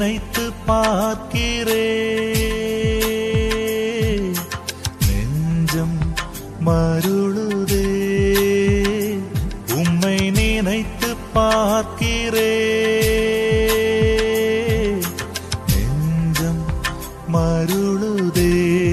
நினைத்து பார்க்கிறே நெஞ்சம் மருளுதே உம்மை நினைத்து பார்க்கிறே நெஞ்சம் மருளுதே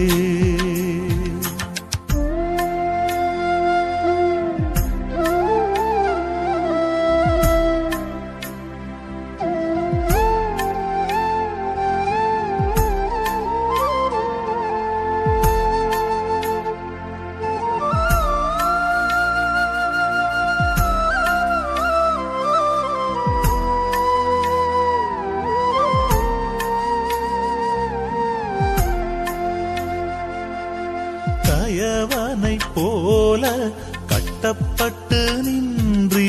கயவனை போல கட்டப்பட்டு நின்றீ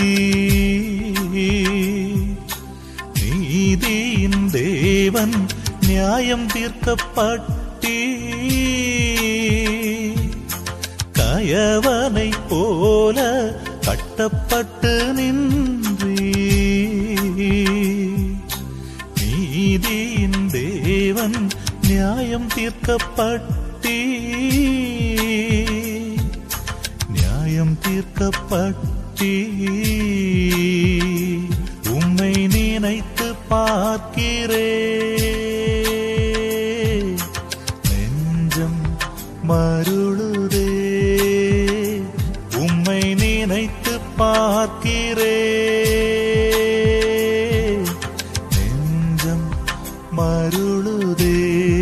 நீதியின் தேவன் நியாயம் தீர்க்கப்பட்டீ கயவனை போல கட்டப்பட்டு நின்றீ நீதியின் தேவன் நியாயம் தீர்க்கப்பட்டீ நியாயம் தீர்க்கப்பட்டீ உம்மை நினைத்து பார்க்கிறே நெஞ்சம் மருளுதே உம்மை நினைத்து பார்க்கிறே நெஞ்சம் மருளுதே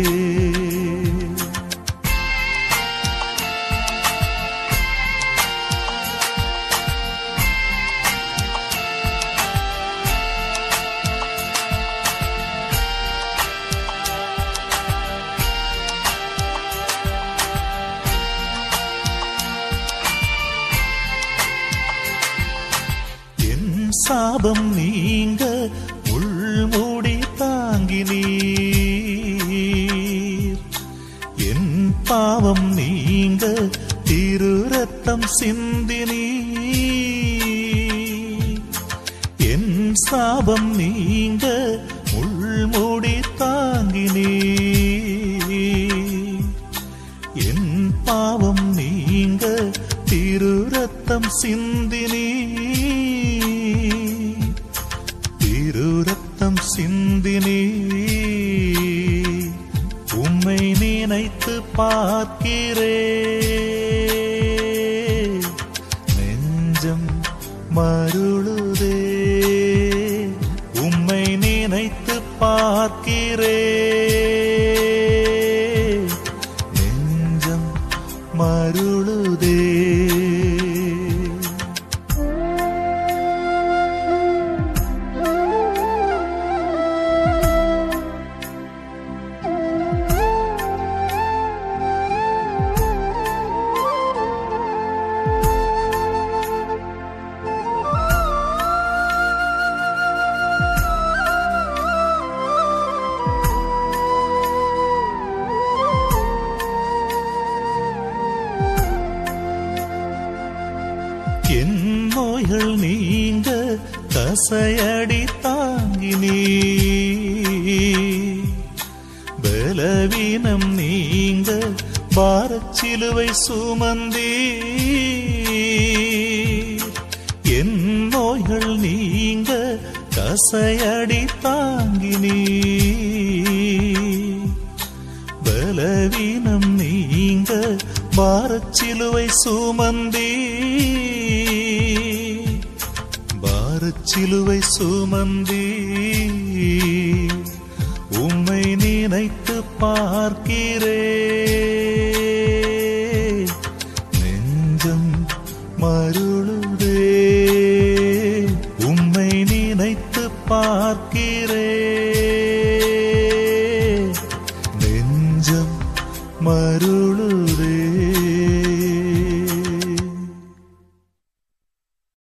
என் சாபம் நீங்க உள்மூடி தாங்கினீர் என் பாவம் நீங்க திரு ரத்தம் சிந்தினீர் என் சாபம் நீங்க உள்மூடி தாங்கினீர் என் பாவம் நீங்க திரு ரத்தம் சிந்தினி திரு ரத்தம் சிந்தினி உம்மை நினைத்து பார்க்கிறே நெஞ்சம் மருளுதே உம்மை நினைத்து பார்க்கிறே நெஞ்சம் மருளுதே என் நோய்கள் நீங்க கசையடி தாங்கினீ பலவீனம் நீங்க பாரச்சிலுவை சுமந்தீ என் நோய்கள் நீங்க கசையடி தாங்கினீ பலவீனம் நீங்க பாரச்சிலுவை சுமந்தீ பாரச்சிலுவை சுமந்தீ உம்மை நினைத்து பார்க்கிறே நெஞ்சம் மருளுதே உம்மை நினைத்து பார்க்கிறே நெஞ்சம் மருளுதே